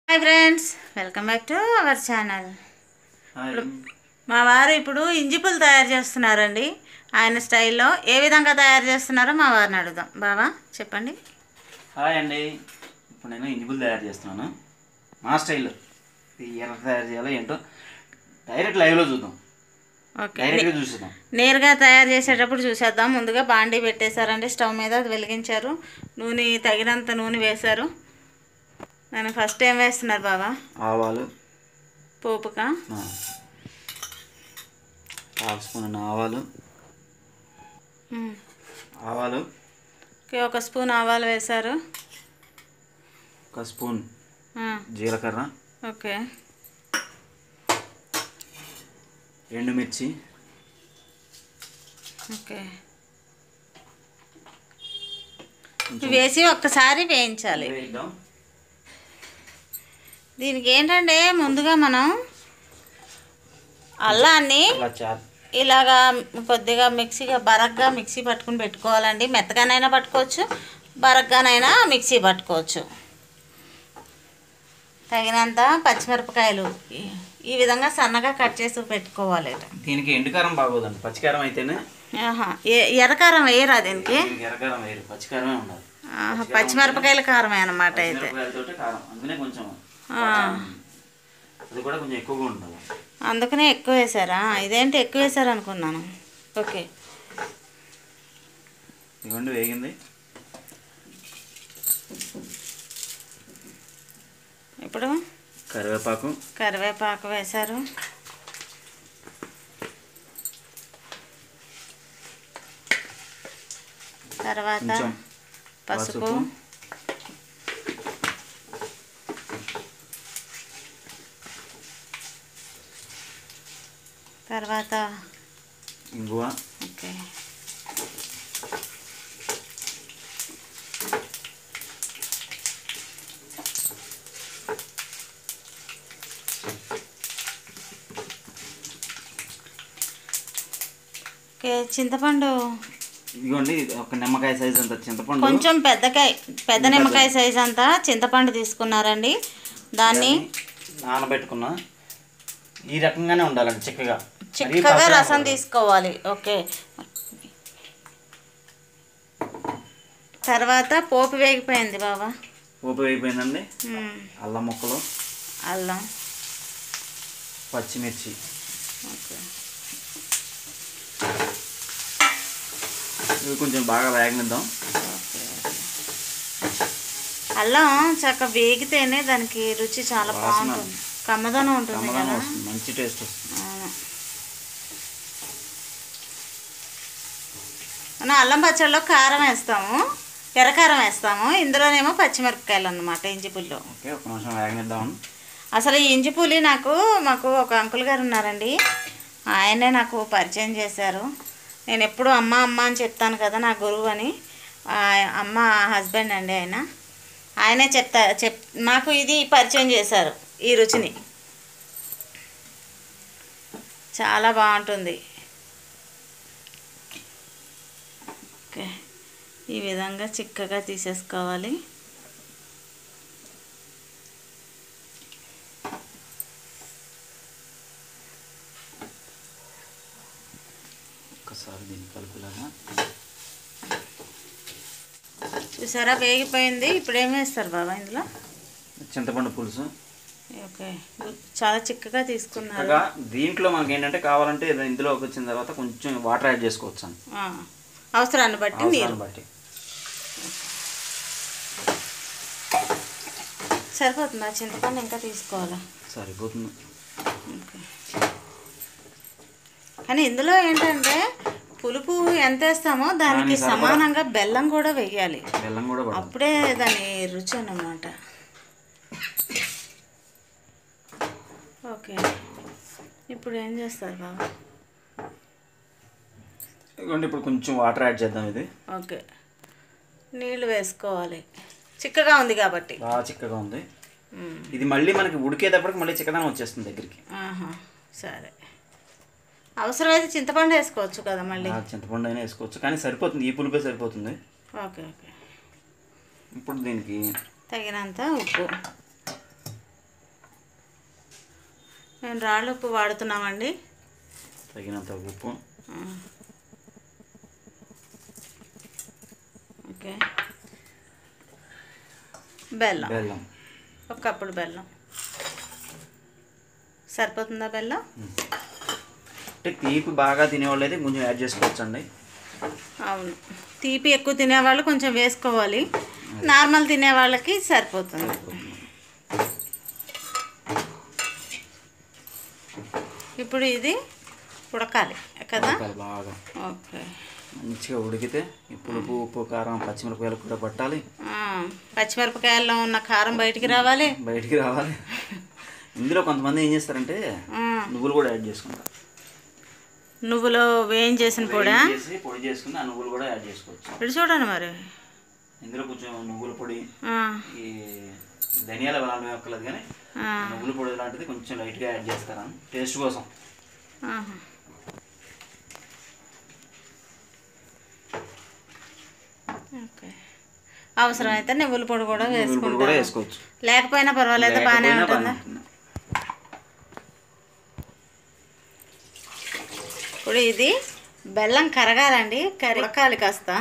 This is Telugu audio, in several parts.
Hi friends welcome back to our channel hi. మా వారు ఇప్పుడు ఇంజిపులు తయారు చేస్తున్నారండి ఆయన స్టైల్లో ఏ విధంగా తయారు చేస్తున్నారో మా వారిని అడుగుదాం బావా చెప్పండి హాయ్ అండి ఇప్పుడు నేను ఇంజిబుల్ తయారు చేస్తున్నాను మా స్టైల్లో ఇది ఎలా తయారు చేయాలో ఏంటో డైరెక్ట్ లైవ్లో చూద్దాం ఓకే డైరెక్ట్గా చూసేద్దాం నేరుగా తయారు చేసేటప్పుడు చూసేద్దాం ముందుగా బాండీ పెట్టేశారండి స్టవ్ మీద అది వెలిగించారు నూనె తగినంత నూనె వేశారు నేను ఫస్ట్ ఏం వేస్తున్నారు బావా ఆవాలు పోపుకా ఆ, హాఫ్ స్పూన్ ఆవాలు మ్మ్. ఆవాలు ఓకే ఒక స్పూన్ ఆవాలు వేశారు ఒక స్పూన్ ఆ, జీలకర్ర ఓకే ఎండుమిర్చి ఓకే ఇవి వేసి ఒక్కసారి వేయించాలి వేద్దాం దీనికి ఏంటంటే ముందుగా మనం అల్లాన్ని ఇలా చా ఇలాగా కొద్దిగా మిక్సీగా బరగ్గా మిక్సీ పట్టుకుని పెట్టుకోవాలండి మెత్తగానైనా పట్టుకోవచ్చు బరగ్గానైనా మిక్సీ పట్టుకోవచ్చు తగినంత పచ్చిమిరపకాయలు ఈ- ఈ విధంగా సన్నగా కట్ చేసి పెట్టుకోవాలి దీనికి ఎండుకారం బాగోదండి పచ్చికారం అయితేనే ఆహా ఏ- ఎర్రకారం వేయరా దీనికి దీనికి ఎర్రకారం వేరు పచ్చికారమే ఉండాలి ఆహా, పచ్చిమిరపకాయల కారమే అన్నమాట అయితే మిరపకాయలతోటి కారం అందుకనే కొంచెం ఆ. అది కూడా కొంచెం ఎక్కువగా ఉండాలి అందుకనే ఎక్కువ వేసారా ఇదేంటి ఎక్కువ వేసారు అనుకున్నాను ఓకే ఇదిగోండి వేగింది ఇప్పుడు కరివేపాకు కరివేపాకు వేశారు తర్వాత కొంచెం పసుపు పసుపు. తర్వాత ఇంగువ ఓకే ఓకే చింతపండు ఇదిగోండి ఇది ఒక నిమ్మకాయ సైజ్ అంత చింతపండు కొంచెం పెద్దకాయ పెద్ద నిమ్మకాయ సైజ్ అంతా చింతపండు తీసుకున్నారండి దాన్ని నానబెట్టుకున్నా ఈ రకంగానే ఉండాలండి చిక్కగా మరీ చిక్కగా పలచగా రసం ఉండకూడదు. తీసుకోవాలి ఓకే తర్వాత పోపు వేగిపోయింది బాబా పోపు అయిపోయిందండి మ్మ్. అల్లం ముక్కలు అల్లం పచ్చిమిర్చి ఓకే ఇవి కొంచెం బాగా వేగనిద్దాం ఓకే అల్లం చక్క వేగితేనే దానికి రుచి చాలా వాసన. బాగుంటుంది కమ్మదనం ఉంటుంది కమ్మదనం కదా వస్తుంది మంచి టేస్ట్ వస్తుంది అవును. మనం అల్లం పచ్చడిలో కారం వేస్తాము ఎర్రకారం వేస్తాము ఇందులోనేమో పచ్చిమిరపకాయలు అన్నమాట ఇంజి పుల్లు ఓకే ఒక నిమిషం వేగనిద్దాం అసలు ఈ ఇంజి పులి నాకు మాకు ఒక అంకుల్ గారు ఉన్నారండి ఆయనే నాకు పరిచయం చేశారు నేను ఎప్పుడు అమ్మ అమ్మ అని చెప్తాను కదా నా గురువు అని ఆ అమ్మ హస్బెండ్ అండి ఆయన ఆయనే చెప్తా చెప్ నాకు ఇది పరిచయం చేశారు ఈ రుచిని చాలా బాగుంటుంది ఓకే ఈ విధంగా చిక్కగా తీసేసుకోవాలి ఒక్కసారి దీన్ని కలిపిలాగా చూసారా వేగిపోయింది ఇప్పుడు ఏం వేస్తారు బాబా ఇందులో చింతపండు పులుసు ఓకే చాలా చిక్కగా తీసుకున్నారు చక్కగా దీంట్లో మనకి ఏంటంటే కావాలంటే ఇది ఇందులోకి వచ్చిన తర్వాత కొంచెం వాటర్ యాడ్ చేసుకోవచ్చు అండి ఆ, అవసరాన్ని బట్టి నీరు అవసరాన్ని బట్టి సరిపోతుందా చింతపండు ఇంకా తీసుకోవాలా సరిపోతుంది ఓకే కానీ ఇందులో ఏంటంటే పులుపు ఎంత వేస్తామో దానికి దానికి సరిపడా. సమానంగా బెల్లం కూడా వేయాలి బెల్లం కూడా పడుతుంది అప్పుడే దాని రుచి అన్నమాట ఓకే ఇప్పుడు ఏం చేస్తారు బాబా ఇదిగోండి ఇప్పుడు కొంచెం వాటర్ యాడ్ చేద్దాం ఇది ఓకే నీళ్ళు వేసుకోవాలి చిక్కగా ఉంది కాబట్టి బాగా చిక్కగా ఉంది మ్మ్. ఇది మళ్ళీ మనకి ఉడికేటప్పటికి మళ్ళీ చిక్కదనం వచ్చేస్తుంది దగ్గరికి ఆహా సరే అవసరమైతే చింతపండు వేసుకోవచ్చు కదా మళ్ళీ ఆ, చింతపండు అయినా వేసుకోవచ్చు కానీ సరిపోతుంది ఈ పులిపే సరిపోతుంది ఓకే ఓకే ఇప్పుడు దీనికి తగినంత ఉప్పు మేము రాళ్ళు ఉప్పు వాడుతున్నామండి తగినంత ఉప్పు ఆ. ఓకే బెల్లం బెల్లం ఒక కప్పుడు బెల్లం సరిపోతుందా బెల్లం అంటే తీపి బాగా తినేవాళ్ళు అయితే కొంచెం యాడ్ చేసుకోవచ్చు అండి అవును తీపి ఎక్కువ తినేవాళ్ళు కొంచెం వేసుకోవాలి నార్మల్ తినే వాళ్ళకి సరిపోతుంది ఇప్పుడు ఇది ఉడకాలి కదా బాగా ఓకే మంచిగా ఉడికితే ఈ పులుపు ఉప్పు కారం పచ్చిమిరపకాయలు కూడా పట్టాలి ఆ, పచ్చిమిరపకాయల్లో ఉన్న కారం బయటికి రావాలి బయటికి రావాలి ఇందులో కొంతమంది ఏం చేస్తారంటే ఆ, నువ్వులు కూడా యాడ్ చేసుకుంటారు నువ్వులో వేయించేసిన పొడా వేడి చేసి పొడి చేసుకుని ఆ నువ్వులు కూడా యాడ్ చేసుకోవచ్చు ఇటు చూడండి మరి ఇందులో కొంచెం నువ్వుల పొడి ఆ, ఈ ధనియాల బలాలు ఒక్కలేదు కానీ ఆ, నువ్వుల పొడి లాంటిది కొంచెం లైట్గా యాడ్ చేస్తారా టేస్ట్ కోసం ఆహా. ఓకే అవసరమైతే నువ్వుల పొడి కూడా నువ్వుల పొడి కూడా వేసుకుంటారు వేసుకోవచ్చు లేకపోయినా పర్వాలేదు బాగానే లేకపోయినా ఉంటుందా బాగానే ఉంటుంది. ఇప్పుడు ఇది బెల్లం కరగాలండి కరగాలి కాస్త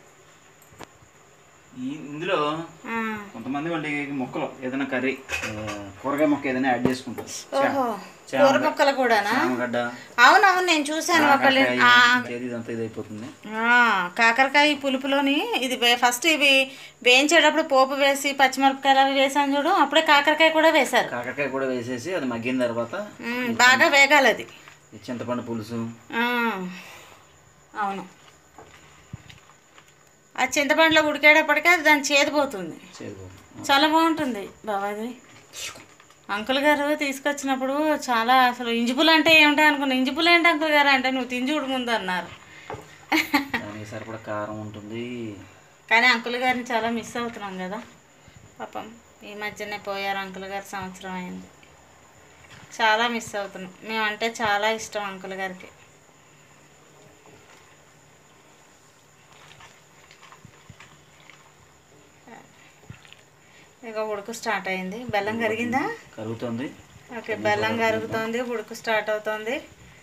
ఈ ఇందులో ఆ, కొంతమంది వాళ్ళకి మొక్కలు ఏదైనా కర్రీ ఆ, కూరగాయ మొక్క ఏదైనా యాడ్ చేసుకుంటారు ఓహో చామ- కూర ముక్కలు కూడానా చామగడ్డ అవునవును నేను చూశాను ఒకళ్ళు కాకరకాయ, ఇది ఇదంతా ఇది అయిపోతుంది ఆ, కాకరకాయ పులుపులోని ఇది వే- ఫస్ట్ ఇవి వేయించేటప్పుడు పోపు వేసి పచ్చిమిరపకాయలు అవి వేసాను చూడు అప్పుడే కాకరకాయ కూడా వేశారు కాకరకాయ కూడా వేసేసి అది మగ్గిన తర్వాత ఉమ్, బాగా వేగాలి అది ఈ చింతపండు పులుసు ఆ, అవును ఆ చింతపండులో ఉడికేటప్పటికే అది దాని చేదిపోతుంది చేయకూడదు చాలా బాగుంటుంది బాబాది అంకుల్ గారు తీసుకొచ్చినప్పుడు చాలా అసలు ఇంజుపులు అంటే ఏమిటో అనుకున్నా ఇంజుపులు ఏంటి అంకుల్ గారు అంటే నువ్వు తింజుడు ముందు అన్నారు దానికి సరిపడా కారం ఉంటుంది కానీ అంకుల్ గారిని చాలా మిస్ అవుతున్నాం కదా పాపం ఈ మధ్యనే పోయారు అంకుల్ గారు సంవత్సరం అయింది చాలా మిస్ అవుతున్నాం మేమంటే చాలా ఇష్టం అంకుల్ గారికి ఇక ఉడుకు స్టార్ట్ అయింది బెల్లం కరిగిందా కరుగుతుంది ఓకే బెల్లం కరుగుతోంది ఉడుకు స్టార్ట్ అవుతోంది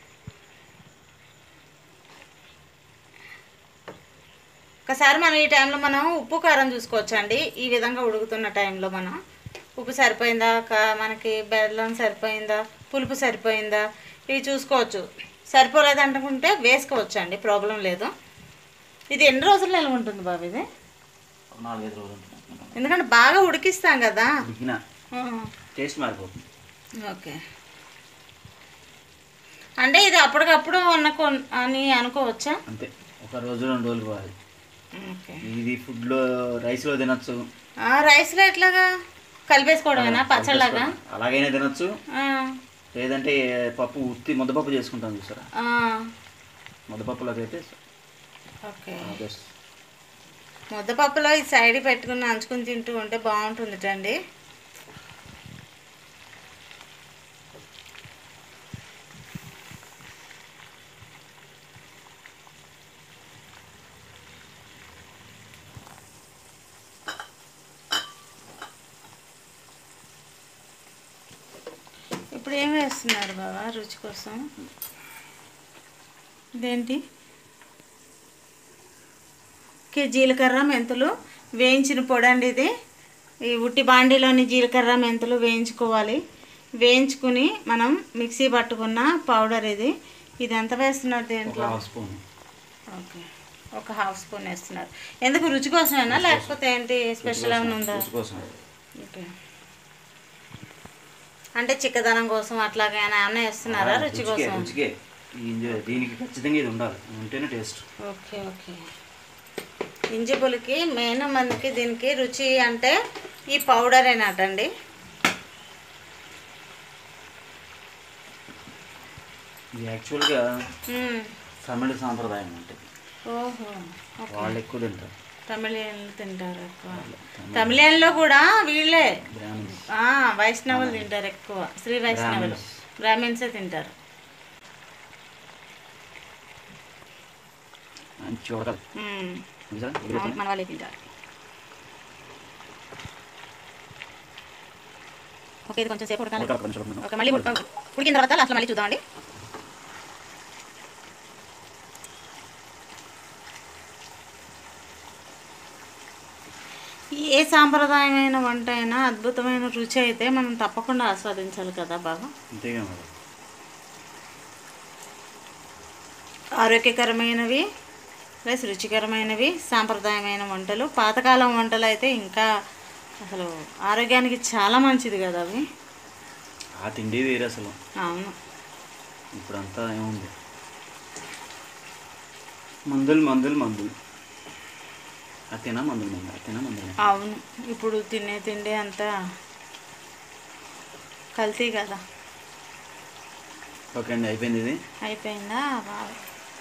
ఒకసారి మనం ఈ టైంలో మనం ఉప్పు కారం చూసుకోవచ్చండి ఈ విధంగా ఉడుకుతున్న టైంలో మనం ఉప్పు సరిపోయిందా కా- మనకి బెల్లం సరిపోయిందా పులుపు సరిపోయిందా ఇవి చూసుకోవచ్చు సరిపోలేదు అనుకుంటే వేసుకోవచ్చు అండి ప్రాబ్లం లేదు ఇది ఎన్ని రోజులు నిల్వ ఉంటుంది బాబు ఇది ఒక నాలుగైదు రోజులు ఉంటుంది ఎందుకంటే బాగా ఉడికిస్తాం కదా ఉడికిన ఆ. టేస్ట్ మారిపోతుంది ఓకే అంటే ఇది అప్పటికప్పుడు అనుకో అని అనుకోవచ్చా అంతే ఒక రోజు రెండు రోజులు పోవాలి ఓకే ఇది ఫుడ్లో రైస్లో తినచ్చు ఆ, రైస్లో ఎట్లాగా కలిపేసుకోవడమేనా పచ్చళ్ళగా అలాగైనా తినచ్చు ఆ, లేదంటే పప్పు ఉత్తి ముద్దపప్పు చేసుకుంటాం చూసారా ఆ, ముద్దపప్పులోకి అయితే ఓకే బెస్ట్ ముద్దపప్పులో ఈ సైడ్ పెట్టుకుని నంచుకుని తింటూ ఉంటే బాగుంటుంది అండి ఇప్పుడు ఏం వేస్తున్నారు బాబా రుచి కోసం ఇదేంటి ఓకే జీలకర్ర మెంతులు వేయించిన పొడి అండి ఇది ఈ ఉట్టి బాండీలోని జీలకర్ర మెంతులు వేయించుకోవాలి వేయించుకుని మనం మిక్సీ పట్టుకున్న పౌడర్ ఇది ఇది ఎంత వేస్తున్నారు ఒక దేంట్లో హాఫ్ స్పూన్ ఓకే ఒక హాఫ్ స్పూన్ వేస్తున్నారు ఎందుకు రుచి కోసమేనా లేకపోతే ఏంటి స్పెషల్ ఏమైనా ఉందా రుచి కోసం ఓకే అంటే చిక్కదనం కోసం అట్లాగే ఏమైనా వేస్తున్నారా రుచి రుచికే కోసం రుచికే ఈ ఇంజ- దీనికి ఖచ్చితంగా ఇది ఉండాలి ఉంటేనే టేస్ట్ ఓకే ఓకే ఇంజి పులికి మెయిన్ మనకి దీనికి రుచి అంటే ఈ పౌడరేనటండి ఇది యాక్చువల్గా మ్మ్. తమిళ సాంప్రదాయం అంటే ఓహో ఓకే వాళ్ళు ఎక్కువ తింటారు తమిళియన్లు తింటారు ఎక్కువ తమిళియన్లో కూడా వీళ్ళే బ్రాహ్మిన్స్ ఆ, వైష్ణవులు తింటారు ఎక్కువ శ్రీ వైష్ణవులు బ్రాహ్మిన్సే తింటారు మంచి ఉడకాలి మ్మ్. చూసారా? అవును, ఎగురుతుంది. మన వాళ్ళే తింటారు ఓకే ఇది కొంచెం సేపు ఉడకాలి ఉడకాలి, కొంచెం ఉడకనివ్వు. ఓకే మళ్ళీ ఉడక- ఉడికిన తర్వాత లాస్ట్లో మళ్ళీ చూద్దామండి ఏ సాంప్రదాయమైన వంట అయినా అద్భుతమైన రుచి అయితే మనం తప్పకుండా ఆస్వాదించాలి కదా బాబా అంతేగా మరి ఆరోగ్యకరమైనవి ప్లస్ రుచికరమైనవి సాంప్రదాయమైన వంటలు పాతకాలం వంటలు అయితే ఇంకా అసలు ఆరోగ్యానికి చాలా మంచిది కదా అవి ఆ తిండి వేరే అసలు అవును ఇప్పుడంతా ఏముంది మందులు మందులు మందులు అతేనా మందులు మందులు అతేనా మందులు అవును ఇప్పుడు తినే తిండి అంతా కల్తీ కదా ఓకే అండి అయిపోయింది ఇది అయిపోయిందా బాగా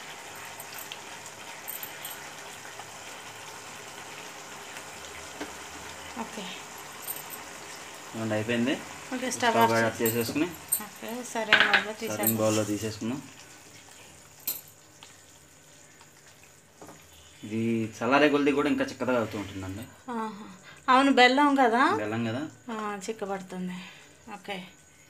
ఓకే ఇవ్వండి అయిపోయింది okay stove stove off off చేసేసుకుని ఓకే సరే బాబా తీసాను సర్వింగ్ బౌల్లో తీసేసుకుందాం ఇది చల్లారే కొలిది కూడా ఇంకా చిక్కగా అవుతూ ఉంటుందండి ఆహా. అవును బెల్లం కదా బెల్లం కదా ఆ, చిక్కబడుతుంది ఓకే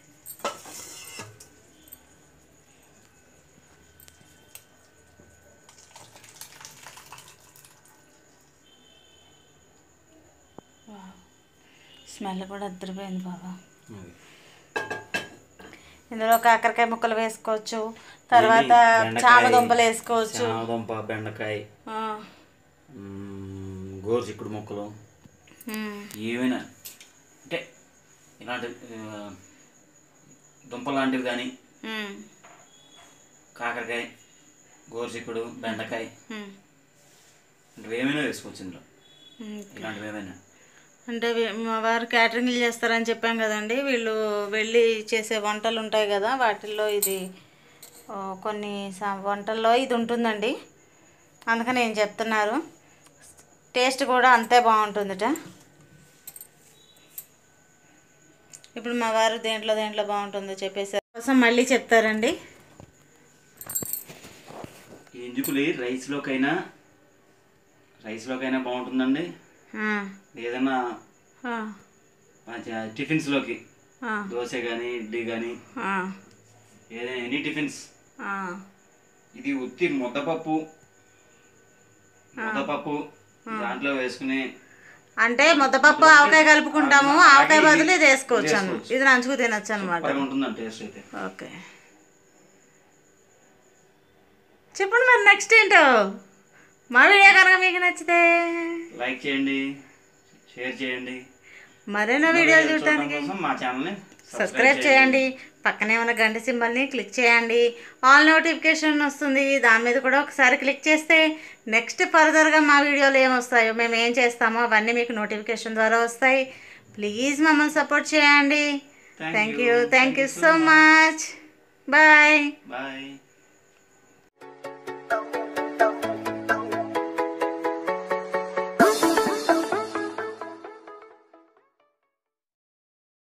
వావ్. స్మెల్ కూడా అద్దరిపోయింది బాబా అది. ఇందులో కాకరకాయ ముక్కలు వేసుకోవచ్చు తర్వాత బెండకాయ, చామదుంపలు వేసుకోవచ్చు చామదుంప బెండకాయ ఆ, మ్మ్, గోరుచిక్కుడు ముక్కలు ఉమ్, ఏమైనా అంటే ఇలాంటి ఆ, దుంప లాంటివి కానీ ఉమ్, కాకరకాయ గోరుచిక్కుడు బెండకాయ ఉమ్, ఇలాంటివి ఏమైనా వేసుకోవచ్చు ఇందులో ఉమ్. ఇలాంటివి ఏమైనా అంటే వీ- మా వారు క్యాటరింగ్లు చేస్తారని చెప్పాం కదండి వీళ్ళు వెళ్ళి చేసే వంటలు ఉంటాయి కదా వాటిల్లో ఇది ఓ, కొన్ని సా- వంటల్లో ఇది ఉంటుందండి అందుకని ఏం చెప్తున్నారు టేస్ట్ కూడా అంతే బాగుంటుందిట ఇప్పుడు మా వారు దేంట్లో దేంట్లో బాగుంటుందో చెప్పేసి కోసం మళ్ళీ చెప్తారండి ఈ ఎంజుకులు రైస్లోకైనా రైస్లోకైనా బాగుంటుందండి ఆ, ఏదైనా ఆ, మంచి టిఫిన్స్లోకి ఆ, దోశ కానీ ఇడ్లీ కానీ ఆ, ఏదైనా ఎనీ టిఫిన్స్ ఆ. ఇది ఉత్తి ముద్దపప్పు ముద్దపప్పు దాంట్లో వేసుకుని అంటే ముద్దపప్పు ఆవకాయ కలుపుకుంటాము ఆవకాయ బదులు ఇది వేసుకోవచ్చు అన్న ఇది నంచుకు తినొచ్చు అనమాట సూపర్గా ఉంటుందండి టేస్ట్ అయితే ఓకే చెప్పండి మరి నెక్స్ట్ ఏంటో మా వీడియో కనుక మీకు నచ్చితే లైక్ చేయండి షేర్ చేయండి మరెన్నో వీడియోలు చూడడం చూడటానికి కోసం మా ఛానల్ని సబ్స్క్రైబ్ చేయండి పక్కనే ఉన్న గంట సింబల్ని క్లిక్ చేయండి ఆల్ నోటిఫికేషన్ వస్తుంది దాని మీద కూడా ఒకసారి క్లిక్ చేస్తే నెక్స్ట్ ఫర్దర్గా మా వీడియోలు ఏమొస్తాయో మేము ఏం చేస్తామో అవన్నీ మీకు నోటిఫికేషన్ ద్వారా వస్తాయి ప్లీజ్ మమ్మల్ని సపోర్ట్ చేయండి thank you thank you so much bye bye